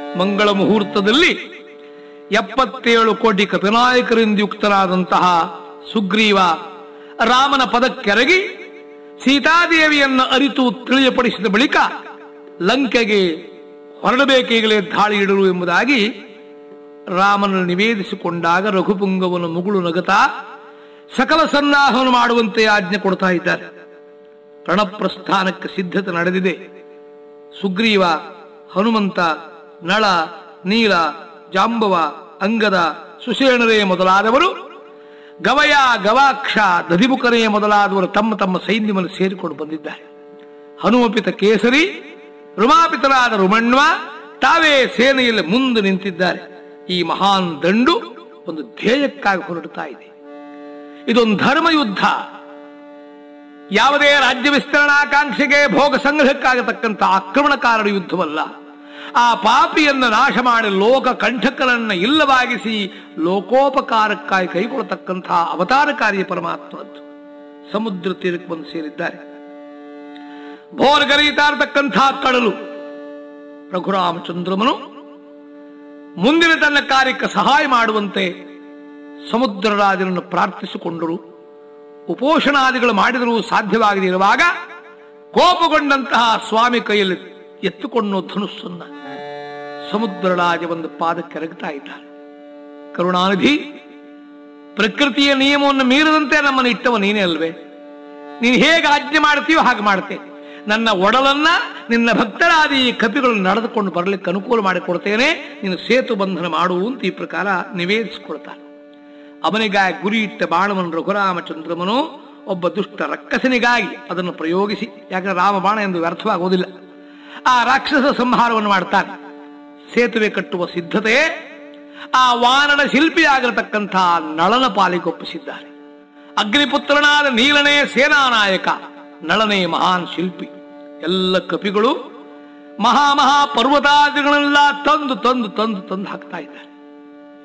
ಮಂಗಳ ಮುಹೂರ್ತದಲ್ಲಿ ಎಪ್ಪತ್ತೇಳು ಕೋಟಿ ಕಪಿನಾಯಕರಿಂದ ಯುಕ್ತರಾದಂತಹ ಸುಗ್ರೀವ ರಾಮನ ಪದಕ್ಕೆರಗಿ ಸೀತಾದೇವಿಯನ್ನು ಅರಿತು ತಿಳಿಯಪಡಿಸಿದ ಬಳಿಕ ಲಂಕೆಗೆ ಹೊರಡಬೇಕೀಗಲೇ ದಾಳಿ ಇಡಲು ಎಂಬುದಾಗಿ ರಾಮನನ್ನು ನಿವೇದಿಸಿಕೊಂಡಾಗ ರಘುಪುಂಗವನ ಮುಗುಳು ನಗತಾ ಸಕಲ ಸನ್ನಾಹವನ್ನು ಮಾಡುವಂತೆ ಆಜ್ಞೆ ಕೊಡ್ತಾ ಇದ್ದಾರೆ ರಣಪ್ರಸ್ಥಾನಕ್ಕೆ ಸಿದ್ಧತೆ ನಡೆದಿದೆ ಸುಗ್ರೀವ ಹನುಮಂತ ನಳ ನೀಲ ಜಾಂಬವ ಅಂಗದ ಸುಷೇಣರೇ ಮೊದಲಾದವರು ಗವಯ ಗವಾಕ್ಷ ದಧಿಮುಖರೇ ಮೊದಲಾದವರು ತಮ್ಮ ತಮ್ಮ ಸೈನ್ಯವನ್ನು ಸೇರಿಕೊಂಡು ಬಂದಿದ್ದಾರೆ ಹನುಮಪಿತ ಕೇಸರಿ ರುಮಾಪಿತರಾದ ರುಮಣ್ವ ತಾವೇ ಸೇನೆಯಲ್ಲಿ ಮುಂದೆ ನಿಂತಿದ್ದಾರೆ ಈ ಮಹಾನ್ ದಂಡು ಒಂದು ಧ್ಯೇಯಕ್ಕಾಗಿ ಹೊರಡುತ್ತಾ ಇದೆ ಇದೊಂದು ಧರ್ಮ ಯುದ್ಧ ಯಾವುದೇ ರಾಜ್ಯ ವಿಸ್ತರಣಾಕಾಂಕ್ಷೆಗೆ ಭೋಗ ಸಂಗ್ರಹಕ್ಕಾಗತಕ್ಕಂಥ ಆಕ್ರಮಣಕಾರರ ಯುದ್ಧವಲ್ಲ ಆ ಪಾಪಿಯನ್ನ ನಾಶ ಮಾಡಿ ಲೋಕ ಕಂಠಕರನ್ನ ಇಲ್ಲವಾಗಿಸಿ ಲೋಕೋಪಕಾರಕ್ಕಾಗಿ ಕೈಗೊಳ್ಳತಕ್ಕಂಥ ಅವತಾರ ಕಾರ್ಯ ಪರಮಾತ್ಮದ್ದು ಸಮುದ್ರ ತೀರಕ್ಕೆ ಬಂದು ಸೇರಿದ್ದಾರೆ ಭೋರ್ಗರೀತಾ ಇರತಕ್ಕಂಥ ಕಡಲು ರಘುರಾಮಚಂದ್ರಮನು ಮುಂದಿನ ತನ್ನ ಕಾರ್ಯಕ್ಕೆ ಸಹಾಯ ಮಾಡುವಂತೆ ಸಮುದ್ರರಾಜನನ್ನು ಪ್ರಾರ್ಥಿಸಿಕೊಂಡರು ಉಪೋಷಣಾದಿಗಳು ಮಾಡಿದರೂ ಸಾಧ್ಯವಾಗದಿರುವಾಗ ಕೋಪಗೊಂಡಂತಹ ಸ್ವಾಮಿ ಕೈಯಲ್ಲಿ ಎತ್ತುಕೊಂಡು ಧನುಸ್ಸನ್ನ ಸಮುದ್ರರಾಜ ಒಂದು ಪಾದಕ್ಕೆ ಎರಗ್ತಾ ಇದ್ದಾರೆ ಕರುಣಾನಿಧಿ ಪ್ರಕೃತಿಯ ನಿಯಮವನ್ನು ಮೀರದಂತೆ ನಮ್ಮನ್ನು ಇಟ್ಟವ ನೀನೇ ಅಲ್ವೇ ನೀನು ಹೇಗೆ ಆಜ್ಞೆ ಮಾಡ್ತೀಯೋ ಹಾಗೆ ಮಾಡ್ತೆ ನನ್ನ ಒಡಲನ್ನ ನಿನ್ನ ಭಕ್ತರಾದ ಈ ಕಪಿಗಳು ನಡೆದುಕೊಂಡು ಬರಲಿಕ್ಕೆ ಅನುಕೂಲ ಮಾಡಿಕೊಡ್ತೇನೆ ನೀನು ಸೇತು ಬಂಧನ ಮಾಡು ಅಂತ ಈ ಪ್ರಕಾರ ನಿವೇದಿಸಿಕೊಳ್ತಾನೆ ಅವನಿಗಾಗಿ ಗುರಿ ಇಟ್ಟ ಬಾಣವನ್ನು ರಘುರಾಮಚಂದ್ರಮನು ಒಬ್ಬ ದುಷ್ಟ ರಕ್ಕಸನಿಗಾಗಿ ಅದನ್ನು ಪ್ರಯೋಗಿಸಿ ಯಾಕಂದ್ರೆ ರಾಮ ಬಾಣ ಎಂದು ವ್ಯರ್ಥವಾಗುವುದಿಲ್ಲ ಆ ರಾಕ್ಷಸ ಸಂಹಾರವನ್ನು ಮಾಡ್ತಾನೆ ಸೇತುವೆ ಕಟ್ಟುವ ಸಿದ್ಧತೆ ಆ ವಾನರ ಶಿಲ್ಪಿಯಾಗಿರತಕ್ಕಂಥ ನಳನ ಪಾಲಿಗೆ ಒಪ್ಪಿಸಿದ್ದಾರೆ ಅಗ್ನಿಪುತ್ರನಾದ ನೀಲನೇ ಸೇನಾನಾಯಕ ನಳನೇ ಮಹಾನ್ ಶಿಲ್ಪಿ ಎಲ್ಲ ಕಪಿಗಳು ಮಹಾ ಮಹಾ ಪರ್ವತಾದಿಗಳೆಲ್ಲ ತಂದು ತಂದು ತಂದು ತಂದು ಹಾಕ್ತಾ ಇದ್ದಾರೆ